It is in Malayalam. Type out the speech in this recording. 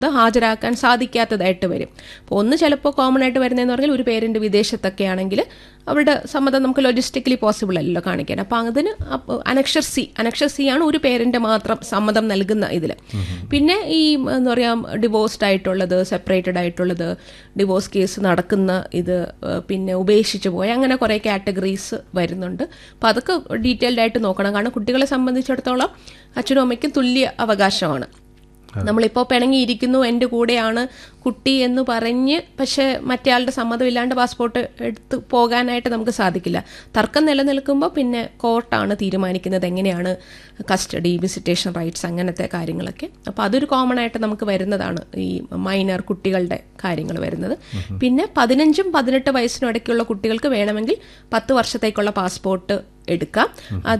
ഹാജരാക്കാൻ സാധിക്കാത്തതായിട്ട് വരും അപ്പോൾ ഒന്ന് ചിലപ്പോൾ കോമൺ ആയിട്ട് വരുന്നതെന്ന് പറഞ്ഞാൽ ഒരു പേരന്റ് വിദേശത്തൊക്കെ ആണെങ്കിൽ അവരുടെ സമ്മതം നമുക്ക് ലോജിസ്റ്റിക്കലി പോസിബിൾ അല്ലല്ലോ കാണിക്കാൻ അപ്പോൾ അതിന് അപ്പ- അനക്ഷർ സി അനക്ഷർ സി ആണ് ഒരു പേരന്റ് മാത്രം സമ്മതം നൽകുന്ന ഇതിൽ പിന്നെ ഈ എന്താ പറയുക ഡിവോഴ്സ്ഡ് ആയിട്ടുള്ളത് സെപ്പറേറ്റഡ് ആയിട്ടുള്ളത് ഡിവോഴ്സ് കേസ് നടക്കുന്ന ഇത് ഏഹ്, പിന്നെ ഉപേക്ഷിച്ച് പോയ അങ്ങനെ കുറേ കാറ്റഗറീസ് വരുന്നുണ്ട് അപ്പം അതൊക്കെ ഡീറ്റെയിൽഡ് ആയിട്ട് നോക്കണം കാരണം കുട്ടികളെ സംബന്ധിച്ചിടത്തോളം അച്ഛനും അമ്മയ്ക്കും തുല്യ അവകാശമാണ് നമ്മളിപ്പോൾ പിണങ്ങിയിരിക്കുന്നു എൻ്റെ കൂടെയാണ് കുട്ടി എന്ന് പറഞ്ഞ് പക്ഷെ മറ്റേയാളുടെ സമ്മതമില്ലാണ്ട് പാസ്പോർട്ട് എടുത്ത് പോകാനായിട്ട് നമുക്ക് സാധിക്കില്ല തർക്കം നിലനിൽക്കുമ്പോൾ പിന്നെ കോർട്ടാണ് തീരുമാനിക്കുന്നത് എങ്ങനെയാണ് കസ്റ്റഡി വിസിറ്റേഷൻ റൈറ്റ്സ് അങ്ങനത്തെ കാര്യങ്ങളൊക്കെ അപ്പോൾ അതൊരു കോമൺ ആയിട്ട് നമുക്ക് വരുന്നതാണ് ഈ മൈനർ കുട്ടികളുടെ കാര്യങ്ങൾ വരുന്നത് പിന്നെ പതിനഞ്ചും പതിനെട്ട് വയസ്സിനും ഇടയ്ക്കുള്ള കുട്ടികൾക്ക് വേണമെങ്കിൽ പത്ത് വർഷത്തേക്കുള്ള പാസ്പോർട്ട് എടുക്കാം അത്